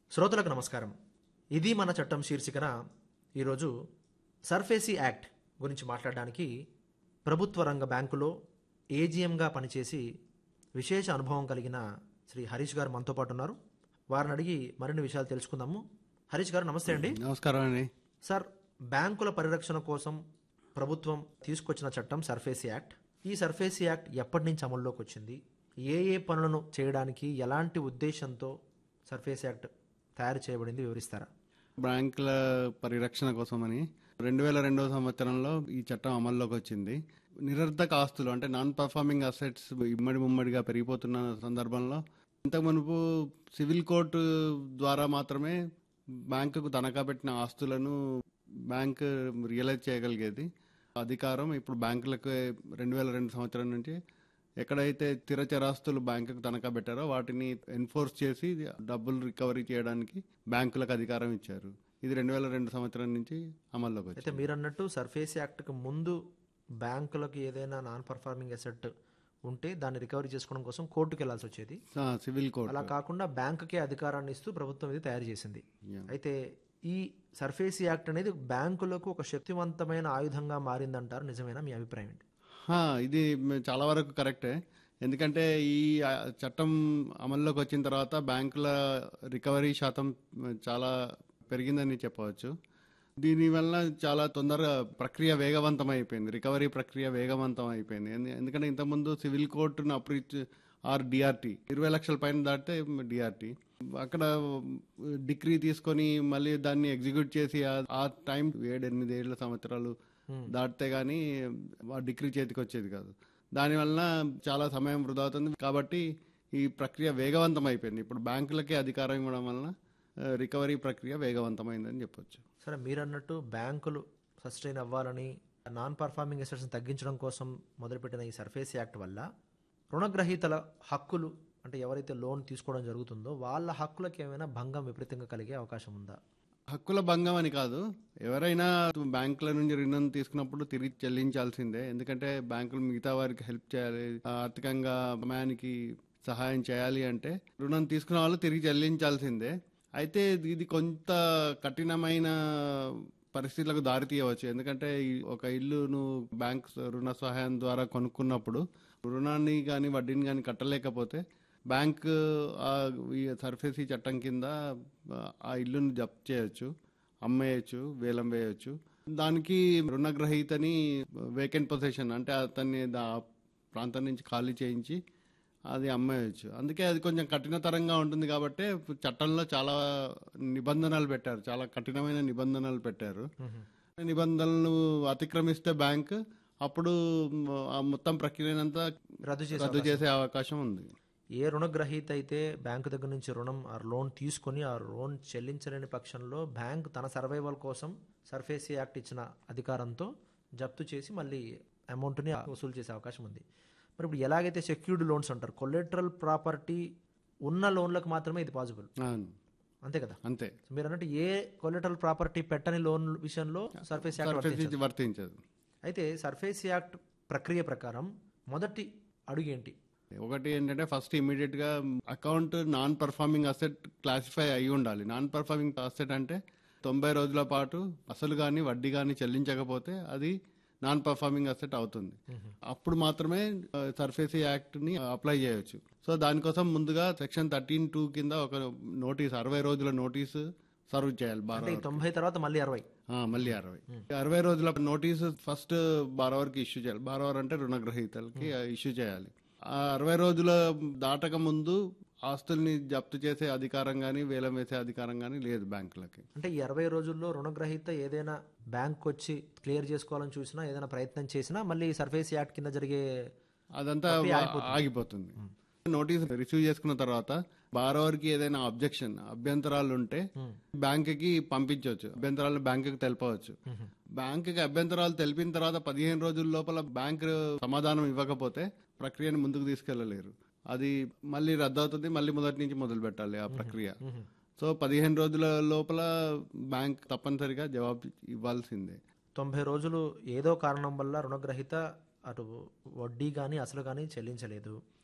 శ్రోతలకు నమస్కారం ఇది మన చట్టం శీర్షికన ఈరోజు సర్ఫేసీ యాక్ట్ గురించి మాట్లాడడానికి ప్రభుత్వ రంగ బ్యాంకులో ఏజీఎంగా పనిచేసి విశేష అనుభవం కలిగిన శ్రీ హరీష్ గారు మనతో పాటు ఉన్నారు వారిని అడిగి మరిన్ని విషయాలు తెలుసుకుందాము హరీష్ గారు నమస్తే అండి నమస్కారం అండి సార్ బ్యాంకుల పరిరక్షణ కోసం ప్రభుత్వం తీసుకొచ్చిన చట్టం సర్ఫేసీ యాక్ట్ ఈ సర్ఫేసీ యాక్ట్ ఎప్పటి నుంచి అమల్లోకి వచ్చింది ఏ ఏ పనులను చేయడానికి ఎలాంటి ఉద్దేశంతో సర్ఫేసీ యాక్ట్ తయారు చేయబడింది వివరిస్తారా బ్యాంకుల పరిరక్షణ కోసమని రెండు వేల రెండవ సంవత్సరంలో ఈ చట్టం అమల్లోకి వచ్చింది నిరర్ధక ఆస్తులు అంటే నాన్ పర్ఫార్మింగ్ అసెట్స్ ఇమ్మడి ముమ్మడిగా పెరిగిపోతున్న సందర్భంలో ఇంత మునుపు సివిల్ కోర్టు ద్వారా మాత్రమే బ్యాంకుకు తనఖా పెట్టిన ఆస్తులను బ్యాంక్ రియలైజ్ చేయగలిగేది అధికారం ఇప్పుడు బ్యాంకులకు రెండు వేల రెండు సంవత్సరం నుంచి ఎక్కడైతే స్థిర చరాస్తులు బ్యాంకుకు తనఖా పెట్టారో వాటిని ఎన్ఫోర్స్ చేసి డబ్బులు రికవరీ చేయడానికి బ్యాంకులకు అధికారం ఇచ్చారు ఇది రెండు వేల రెండు సంవత్సరం నుంచి అమల్లోకి వచ్చింది అయితే మీరు అన్నట్టు సర్ఫేసీ యాక్ట్కి ముందు బ్యాంకులకు ఏదైనా నాన్ పర్ఫార్మింగ్ అసెట్ ఉంటే దాన్ని రికవరీ చేసుకోవడం కోసం కోర్టుకు వెళ్లాల్సి వచ్చేది ఆ, సివిల్ కోర్ట్ అలా కాకుండా బ్యాంకుకే అధికారాన్ని ఇస్తూ ప్రభుత్వం ఇది తయారు చేసింది Yeah. అయితే ఈ సర్ఫేసీ యాక్ట్ అనేది బ్యాంకులకు ఒక శక్తివంతమైన ఆయుధంగా మారిందంటారు నిజమేనా మీ అభిప్రాయం ఏంటి హా, ఇది మ- చాలా వరకు కరెక్టే ఎందుకంటే ఈ ఆ, చట్టం అమల్లోకి వచ్చిన తర్వాత బ్యాంకుల రికవరీ శాతం మ, చాలా పెరిగిందని చెప్పవచ్చు దీనివల్ల చాలా తొందరగా ప్రక్రియ వేగవంతం అయిపోయింది రికవరీ ప్రక్రియ వేగవంతం అయిపోయింది ఎందు- ఎందుకంటే ఇంతకుముందు సివిల్ కోర్టును అప్రీచ్ ఆర్ డిఆర్టీ ఇరవై లక్షల పైన దాటితే డిఆర్టీ అక్కడ డిగ్రీ తీసుకొని మళ్ళీ దాన్ని ఎగ్జిక్యూట్ చేసి ఆ- ఆ టైం ఏడు ఎనిమిది ఏళ్ళ సంవత్సరాలు దాటితే గానీ ఆ డిగ్రీ చేతికి వచ్చేది కాదు దానివల్ల చాలా సమయం వృధా అవుతుంది కాబట్టి ఈ ప్రక్రియ వేగవంతం అయిపోయింది ఇప్పుడు బ్యాంకులకే అధికారం ఇవ్వడం వలన ఆ, రికవరీ ప్రక్రియ వేగవంతమైందని చెప్పొచ్చు సరే మీరు అన్నట్టు బ్యాంకులు సస్టైన్ అవ్వాలని నాన్ పర్ఫార్మింగ్ అసెట్స్ తగ్గించడం కోసం మొదలుపెట్టిన ఈ సర్ఫేస్ యాక్ట్ వల్ల రుణగ్రహీతల హక్కులు అంటే ఎవరైతే లోన్ తీసుకోవడం జరుగుతుందో వాళ్ళ హక్కులకు ఏమైనా భంగం విపరీతంగా కలిగే అవకాశం ఉందా హక్కుల భంగం అని కాదు ఎవరైనా బ్యాంకుల నుంచి రుణం తీసుకున్నప్పుడు తిరిగి చెల్లించాల్సిందే ఎందుకంటే బ్యాంకులు మిగతా వారికి హెల్ప్ చేయాలి ఆర్థికంగా సమయానికి సహాయం చేయాలి అంటే రుణం తీసుకున్న వాళ్ళు తిరిగి చెల్లించాల్సిందే అయితే ఇది కొంత కఠినమైన పరిస్థితులకు దారి తీయవచ్చు ఎందుకంటే ఈ ఒక ఇల్లు నువ్వు బ్యాంక్ రుణ సహాయం ద్వారా కొనుక్కున్నప్పుడు రుణాన్ని కానీ వడ్డీని కానీ కట్టలేకపోతే బ్యాంక్ ఆ ఈ సర్ఫేసీ చట్టం కింద ఆ ఇల్లును జప్తు చేయొచ్చు అమ్మేయచ్చు వేలం వేయొచ్చు దానికి రుణగ్రహీతని వేకెంట్ పొజిషన్ అంటే అతన్ని ఆ ప్రాంతం నుంచి ఖాళీ చేయించి అది అమ్మేయచ్చు అందుకే అది కొంచెం కఠినతరంగా ఉంటుంది కాబట్టి చట్టంలో చాలా నిబంధనలు పెట్టారు చాలా కఠినమైన నిబంధనలు పెట్టారు నిబంధనలు అతిక్రమిస్తే బ్యాంక్ అప్పుడు ఆ మొత్తం ప్రక్రియనంతా రద్దు చేసే రద్దు చేసే అవకాశం ఉంది ఏ రుణగ్రహీత అయితే బ్యాంకు దగ్గర నుంచి రుణం ఆ లోన్ తీసుకొని ఆ లోన్ చెల్లించలేని పక్షంలో బ్యాంక్ తన సర్వైవల్ కోసం సర్ఫేసీ యాక్ట్ ఇచ్చిన అధికారంతో జప్తు చేసి మళ్ళీ అమౌంట్ని వసూలు చేసే అవకాశం ఉంది మరి ఇప్పుడు ఎలాగైతే సెక్యూర్డ్ లోన్స్ అంటారు కొలెటరల్ ప్రాపర్టీ ఉన్న లోన్లకు మాత్రమే ఇది పాసిబుల్ అవును. అంతే కదా అంతే సో మీరు అన్నట్టు ఏ కొలెటరల్ ప్రాపర్టీ పెట్టని లోన్ విషయంలో సర్ఫేస్ యాక్ట్ సర్ఫేసీ వర్తించదు. వర్తించదు అయితే సర్ఫేస్ యాక్ట్ ప్రక్రియ ప్రకారం మొదటి అడుగు ఏంటి ఒకటి ఏంటంటే ఫస్ట్ ఇమీడియట్ గా account non performing asset classify అయి ఉండాలి నాన్ పర్ఫార్మింగ్ అసెట్ అంటే తొంభై రోజుల పాటు అసలు కానీ వడ్డీ కానీ చెల్లించకపోతే అది నాన్ పర్ఫార్మింగ్ అసెట్ అవుతుంది అప్పుడు మాత్రమే సర్ఫేసీ యాక్ట్ ని అప్లై చేయొచ్చు సో దానికోసం ముందుగా సెక్షన్ థర్టీన్ టూ కింద ఒక నోటీస్ అరవై రోజుల నోటీసు సర్వ్ చేయాలి బాగా అంటే ఈ తొంభై తర్వాత మళ్ళీ అరవై ఆ, మళ్ళీ అరవై అరవై రోజుల నోటీసు ఫస్ట్ బారోవర్కి ఇష్యూ చేయాలి బారోవర్ అంటే రుణగ్రహీతలకి ఇష్యూ చేయాలి ఆ అరవై రోజుల దాటక ముందు ఆస్తుల్ని జప్తు చేసే అధికారం కానీ వేలం వేసే అధికారం కానీ లేదు బ్యాంకులకి అంటే ఈ అరవై రోజుల్లో రుణగ్రహీత ఏదైనా బ్యాంక్ వచ్చి క్లియర్ చేసుకోవాలని చూసినా ఏదైనా ప్రయత్నం చేసినా మళ్ళీ సర్ఫేస్ యాక్ట్ కింద జరిగే అదంతా ఆగిపోతుంది నోటీస్ రిసీవ్ చేసుకున్న తర్వాత బారోవర్కి ఏదైనా అబ్జెక్షన్ అభ్యంతరాలు ఉంటే బ్యాంకుకి పంపించవచ్చు అభ్యంతరాలను బ్యాంకుకి తెలపవచ్చు బ్యాంకుకి అభ్యంతరాలు తెలిపిన తర్వాత పదిహేను రోజుల లోపల బ్యాంక్ సమాధానం ఇవ్వకపోతే ప్రక్రియను ముందుకు తీసుకెళ్లలేరు అది మళ్ళీ రద్దు అవుతుంది మళ్ళీ మొదటి నుంచి మొదలు పెట్టాలి ఆ ప్రక్రియ సో పదిహేను రోజుల లోపల బ్యాంక్ తప్పనిసరిగా జవాబు ఇవ్వాల్సిందే తొంభై రోజులు ఏదో కారణం వల్ల రుణగ్రహీత అటు వడ్డీ కానీ అసలు కానీ చెల్లించలేదు